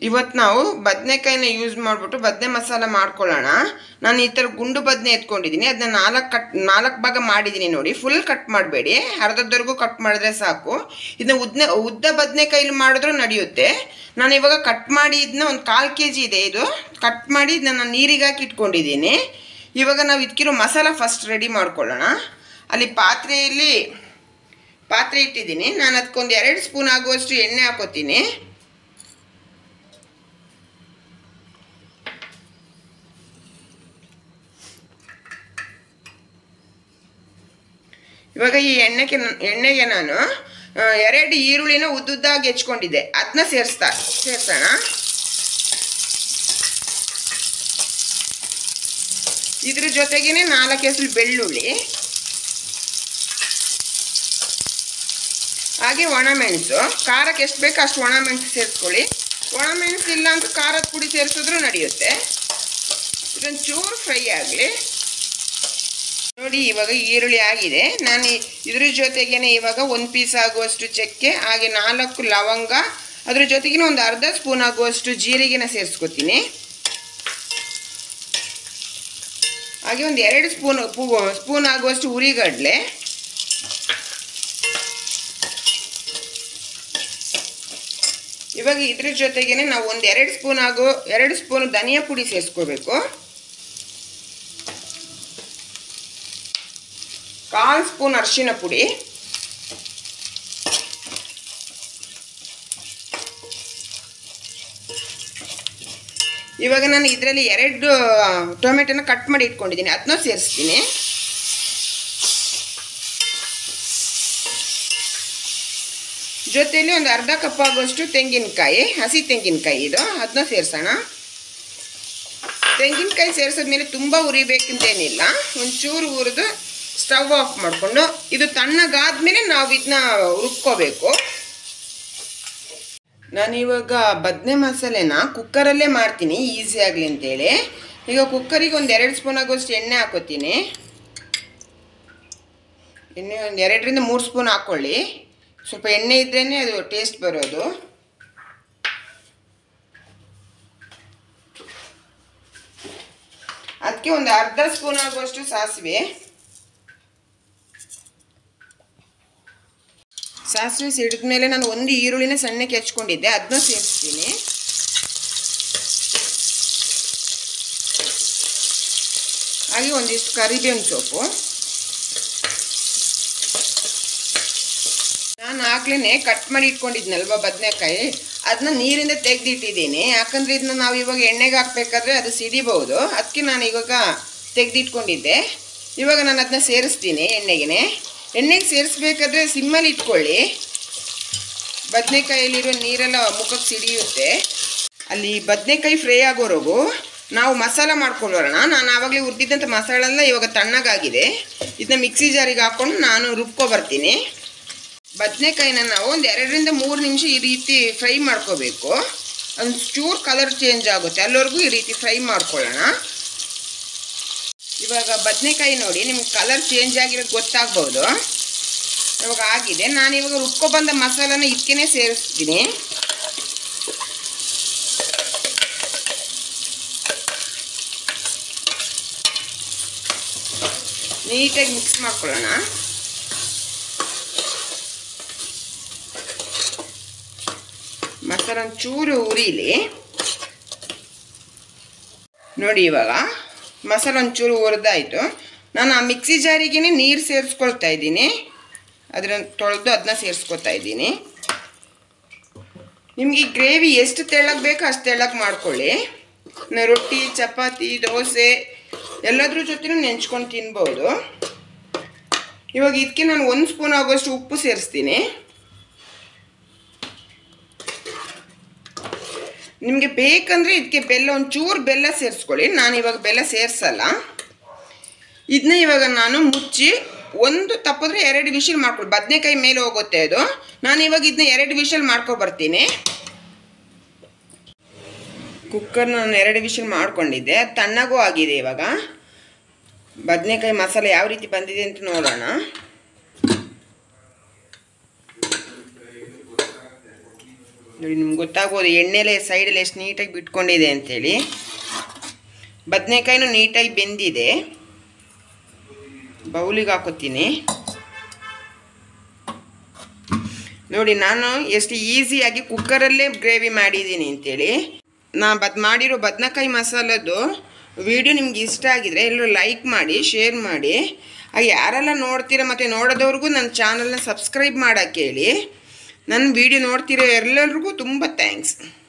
ಇವತ್ತು ನಾವು ಬದನೆಕಾಯಿನ ಯೂಸ್ ಮಾಡಿಬಿಟ್ಟು ಬದನೆ ಮಸಾಲ ಮಾಡ್ಕೊಳ್ಳೋಣ ನಾನು ಈ ಥರ ಗುಂಡು ಬದನೆ ಎತ್ಕೊಂಡಿದ್ದೀನಿ ಅದನ್ನ ನಾಲ್ಕು ಕಟ್ ನಾಲ್ಕು ಭಾಗ ಮಾಡಿದ್ದೀನಿ ನೋಡಿ ಫುಲ್ ಕಟ್ ಮಾಡಬೇಡಿ ಅರ್ಧದವರೆಗೂ ಕಟ್ ಮಾಡಿದ್ರೆ ಸಾಕು ಇದನ್ನ ಉದ್ದ ಉದ್ದ ಬದನೆಕಾಯಿಲಿ ಮಾಡಿದ್ರೂ ನಡೆಯುತ್ತೆ ನಾನು ಇವಾಗ ಕಟ್ ಮಾಡಿ ಇದನ್ನ ಒಂದು ಕಾಲು ಕೆ ಜಿ ಇದೆ ಇದು ಕಟ್ ಮಾಡಿ ಇದನ್ನ ನಾನು ನೀರಿಗೆ ಹಾಕಿ ಇಟ್ಕೊಂಡಿದ್ದೀನಿ ಇವಾಗ ನಾವು ಇದಕ್ಕಿರೋ ಮಸಾಲ ಫಸ್ಟ್ ರೆಡಿ ಮಾಡ್ಕೊಳ್ಳೋಣ ಅಲ್ಲಿ ಪಾತ್ರೆಯಲ್ಲಿ ಪಾತ್ರೆ ಇಟ್ಟಿದ್ದೀನಿ ನಾನು ಅದಕ್ಕೊಂದು ಎರಡು ಸ್ಪೂನ್ ಆಗುವಷ್ಟು ಎಣ್ಣೆ ಹಾಕೋತೀನಿ ಇವಾಗ ಈ ಎಣ್ಣೆಗೆ ನ- ಎಣ್ಣೆಗೆ ನಾನು ಆ, ಎರಡು ಈರುಳ್ಳಿನ ಉದ್ದುದ್ದಾಗಿ ಹೆಚ್ಕೊಂಡಿದ್ದೆ ಅದನ್ನ ಸೇರಿಸ್ತಾ ಸೇರ್ಸೋಣ ಇದ್ರ ಜೊತೆಗೇನೆ ನಾಲ್ಕು ಹೆಸರು ಬೆಳ್ಳುಳ್ಳಿ ಹಾಗೆ ಒಣಮೆಣಸು ಖಾರಕ್ಕೆ ಎಷ್ಟು ಬೇಕೋ ಅಷ್ಟು ಒಣಮೆಣಸು ಸೇರಿಸ್ಕೊಳ್ಳಿ ಒಣಮೆಣಸು ಇಲ್ಲ ಅಂತ ಖಾರದ ಪುಡಿ ಸೇರಿಸಿದ್ರು ನಡೆಯುತ್ತೆ ಇದೊಂದು ಚೂರು ಫ್ರೈ ಆಗಲಿ ನೋಡಿ ಇವಾಗ ಈರುಳ್ಳಿ ಆಗಿದೆ ನಾನು ಈ- ಇದ್ರ ಜೊತೆಗೇನೆ ಇವಾಗ ಒಂದು ಪೀಸ್ ಆಗುವಷ್ಟು ಚಕ್ಕೆ ಹಾಗೆ ನಾಲ್ಕು ಲವಂಗ ಅದ್ರ ಜೊತೆಗಿನ ಒಂದು ಅರ್ಧ ಸ್ಪೂನ್ ಆಗುವಷ್ಟು ಜೀರಿಗೆನ ಸೇರಿಸ್ಕೊತೀನಿ ಹಾಗೆ ಒಂದು ಎರಡು ಸ್ಪೂನ್ ಸ್ಪೂನ್ ಆಗುವಷ್ಟು ಉರಿಗಡಲೆ ಇವಾಗ ಇದ್ರ ಜೊತೆಗೇನೆ ನಾವು ಒಂದು ಎರಡು ಸ್ಪೂನ್ ಆಗೋ ಎರಡು ಸ್ಪೂನ್ ಧನಿಯಾ ಪುಡಿ ಸೇರಿಸ್ಕೋಬೇಕು ಕಾಲು ಸ್ಪೂನ್ ಅರಿಶಿನ ಪುಡಿ ಇವಾಗ ನಾನು ಇದರಲ್ಲಿ ಎರಡು ಟೊಮೆಟೊನ ಕಟ್ ಮಾಡಿ ಇಟ್ಕೊಂಡಿದ್ದೀನಿ ಅದನ್ನ ಸೇರಿಸ್ತೀನಿ ಜೊತೆಯಲ್ಲಿ ಒಂದು ಅರ್ಧ ಕಪ್ ಆಗುವಷ್ಟು ತೆಂಗಿನಕಾಯಿ ಹಸಿ ತೆಂಗಿನಕಾಯಿ ಇದು ಅದನ್ನ ಸೇರಿಸೋಣ ತೆಂಗಿನಕಾಯಿ ಸೇರಿಸಿದ್ಮೇಲೆ ತುಂಬ ಉರಿಬೇಕಂತೇನಿಲ್ಲ ಒಂಚೂರು ಹುರಿದು ಸ್ಟವ್ ಆಫ್ ಮಾಡಿಕೊಂಡು ಇದು ತಣ್ಣಗಾದ್ಮೇಲೆ ನಾವು ಇದನ್ನ ರುಬ್ಕೋಬೇಕು ನಾನಿವಾಗ ಬದನೆ ಮಸಾಲೆನ ಕುಕ್ಕರಲ್ಲೇ ಮಾಡ್ತೀನಿ ಈಸಿ ಆಗಲಿ ಅಂತೇಳಿ ಈಗ ಕುಕ್ಕರಿಗೆ ಒಂದು ಎರಡು ಸ್ಪೂನ್ ಆಗೋಷ್ಟು ಎಣ್ಣೆ ಹಾಕೋತೀನಿ ಎಣ್ಣೆ ಒಂದು ಎರಡರಿಂದ ಮೂರು ಸ್ಪೂನ್ ಹಾಕ್ಕೊಳ್ಳಿ ಸ್ವಲ್ಪ ಎಣ್ಣೆ ಇದ್ರೇ ಅದು ಟೇಸ್ಟ್ ಬರೋದು ಅದಕ್ಕೆ ಒಂದು ಅರ್ಧ ಸ್ಪೂನ್ ಆಗುವಷ್ಟು ಸಾಸಿವೆ ಸಾಸಿವೆ ಸಿಡಿದ ಮೇಲೆ ನಾನು ಒಂದು ಈರುಳ್ಳಿನ ಸಣ್ಣಕ್ಕೆ ಹೆಚ್ಕೊಂಡಿದ್ದೆ ಅದನ್ನ ಸೇರಿಸ್ತೀನಿ ಹಾಗೆ ಒಂದಿಷ್ಟು ಕರಿಬೇವಿನ ಸೊಪ್ಪು ನಾನು ಆಗ್ಲೇ ಕಟ್ ಮಾಡಿ ಇಟ್ಕೊಂಡಿದ್ನಲ್ವ ಬದನೆಕಾಯಿ ಅದನ್ನ ನೀರಿಂದ ತೆಗೆದಿಟ್ಟಿದ್ದೀನಿ ಯಾಕಂದ್ರೆ ಇದನ್ನ ನಾವು ಇವಾಗ ಎಣ್ಣೆಗೆ ಹಾಕ್ಬೇಕಾದ್ರೆ ಅದು ಸಿಡಿಬಹುದು ಅದಕ್ಕೆ ನಾನು ಇವಾಗ ತೆಗೆದಿಟ್ಕೊಂಡಿದ್ದೆ ಇವಾಗ ನಾನು ಅದನ್ನ ಸೇರಿಸ್ತೀನಿ ಎಣ್ಣೆಗೆ ಎಣ್ಣೆಗೆ ಸೇರಿಸ್ಬೇಕಾದ್ರೆ ಸಿಮ್ಮಲ್ಲಿ ಇಟ್ಕೊಳ್ಳಿ ಬದನೆಕಾಯಲ್ಲಿರೋ ನೀರೆಲ್ಲ ಮುಖಕ್ಕೆ ಸಿಡಿಯುತ್ತೆ ಅಲ್ಲಿ ಬದನೆಕಾಯಿ ಫ್ರೈ ಆಗೋವರೆಗೂ ನಾವು ಮಸಾಲ ಮಾಡ್ಕೊಳ್ಳೋಣ ನಾನು ಆವಾಗಲೇ ಹುರಿದಿದ್ದಂಥ ಮಸಾಲ ಎಲ್ಲ ಇವಾಗ ತಣ್ಣಗಾಗಿದೆ ಇದನ್ನ ಮಿಕ್ಸಿ ಜಾರಿಗೆ ಹಾಕ್ಕೊಂಡು ನಾನು ರುಬ್ಕೊ ಬರ್ತೀನಿ ಬದನೆಕಾಯಿನ ನಾವು ಒಂದು ಎರಡರಿಂದ ಮೂರು ನಿಮಿಷ ಈ ರೀತಿ ಫ್ರೈ ಮಾಡ್ಕೋಬೇಕು ಒಂದು ಚೂರು ಕಲರ್ ಚೇಂಜ್ ಆಗುತ್ತೆ ಅಲ್ಲಿವರೆಗೂ ಈ ರೀತಿ ಫ್ರೈ ಮಾಡ್ಕೊಳ್ಳೋಣ ಇವಾಗ ಬದನೆಕಾಯಿ ನೋಡಿ ನಿಮ್ಗೆ ಕಲರ್ ಚೇಂಜ್ ಆಗಿರೋದು ಗೊತ್ತಾಗ್ಬೋದು ಇವಾಗ ಆಗಿದೆ ನಾನು ಇವಾಗ ರುಬ್ಕೊ ಬಂದ ಮಸಾಲಾನ ಇದಕ್ಕೇ ಸೇರಿಸ್ತೀನಿ ನೀಟಾಗಿ ಮಿಕ್ಸ್ ಮಾಡ್ಕೊಳ್ಳೋಣ ಮಸಾಲ ಒಂಚೂರು ಉರಿಲಿ ನೋಡಿ ಇವಾಗ ಮಸಾಲ ಒಂಚೂರು ಹುರಿದಾಯಿತು ನಾನು ಆ ಮಿಕ್ಸಿ ಜಾರಿಗೇ ನೀರು ಸೇರಿಸ್ಕೊಳ್ತಾ ಇದ್ದೀನಿ ಅದನ್ನು ತೊಳೆದು ಅದನ್ನ ಸೇರಿಸ್ಕೊತಾ ಇದ್ದೀನಿ ನಿಮಗೆ ಗ್ರೇವಿ ಎಷ್ಟು ತೆಳ್ಳಗೆ ಬೇಕೋ ಅಷ್ಟು ತೆಳ್ಳಗೆ ಮಾಡ್ಕೊಳ್ಳಿ ನ- ರೊಟ್ಟಿ ಚಪಾತಿ ದೋಸೆ ಎಲ್ಲದ್ರ ಜೊತೆನೂ ನೆಂಚ್ಕೊಂಡು ತಿನ್ಬೋದು ಇವಾಗ ಇದಕ್ಕೆ ನಾನು ಒಂದು ಸ್ಪೂನ್ ಆಗೋಷ್ಟು ಉಪ್ಪು ಸೇರಿಸ್ತೀನಿ ನಿಮಗೆ ಬೇಕಂದರೆ ಇದಕ್ಕೆ ಬೆಲ್ಲ ಒಂಚೂರು ಬೆಲ್ಲ ಸೇರಿಸ್ಕೊಳ್ಳಿ ನಾನು ಇವಾಗ ಬೆಲ್ಲ ಸೇರಿಸಲ್ಲ ಇದನ್ನ ಇವಾಗ ನಾನು ಮುಚ್ಚಿ ಒಂದು ತಪ್ಪಿದ್ರೆ ಎರಡು ವಿಷಲ್ ಮಾಡ್ಕೊಳ್ಳಿ ಬದನೆಕಾಯಿ ಮೇಲೆ ಹೋಗುತ್ತೆ ಅದು ನಾನು ಇವಾಗ ಇದನ್ನ ಎರಡು ವಿಷಲ್ ಮಾಡ್ಕೊ ಬರ್ತೀನಿ ಕುಕ್ಕರ್ ನಾನು ಎರಡು ವಿಷಲ್ ಮಾಡ್ಕೊಂಡಿದ್ದೆ ಅದು ತಣ್ಣಗೂ ಆಗಿದೆ ಇವಾಗ ಬದನೆಕಾಯಿ ಮಸಾಲೆ ಯಾವ ರೀತಿ ಬಂದಿದೆ ಅಂತ ನೋಡೋಣ ನೋಡಿ ನಿಮ್ಗೆ ಗೊತ್ತಾಗ್ಬೋದು ಎಣ್ಣೆಲೆ ಸೈಡಲ್ಲಿ ಎಷ್ಟು ನೀಟಾಗಿ ಬಿಟ್ಕೊಂಡಿದೆ ಅಂಥೇಳಿ ಬದನೆಕಾಯಿನೂ ನೀಟಾಗಿ ಬೆಂದಿದೆ ಬೌಲಿಗೆ ಹಾಕೋತೀನಿ ನೋಡಿ ನಾನು ಎಷ್ಟು ಈಸಿಯಾಗಿ ಕುಕ್ಕರಲ್ಲೇ ಗ್ರೇವಿ ಮಾಡಿದ್ದೀನಿ ಅಂತೇಳಿ ನಾ ಬದ್ ಮಾಡಿರೋ ಬದನೆಕಾಯಿ ಮಸಾಲದ್ದು ವಿಡಿಯೋ ನಿಮ್ಗೆ ಇಷ್ಟ ಆಗಿದ್ರೆ ಎಲ್ಲರೂ ಲೈಕ್ ಮಾಡಿ ಶೇರ್ ಮಾಡಿ ಹಾಗೆ ಯಾರೆಲ್ಲ ನೋಡ್ತೀರ ಮತ್ತು ನೋಡೋದವ್ರಿಗೂ ನನ್ನ ಚಾನಲ್ನ ಸಬ್ಸ್ಕ್ರೈಬ್ ಮಾಡೋಕ್ಕೆ ಹೇಳಿ ನನ್ನ ವಿಡಿಯೋ ನೋಡ್ತಿರೋ ಎಲ್ಲರಿಗೂ ತುಂಬ ಥ್ಯಾಂಕ್ಸ್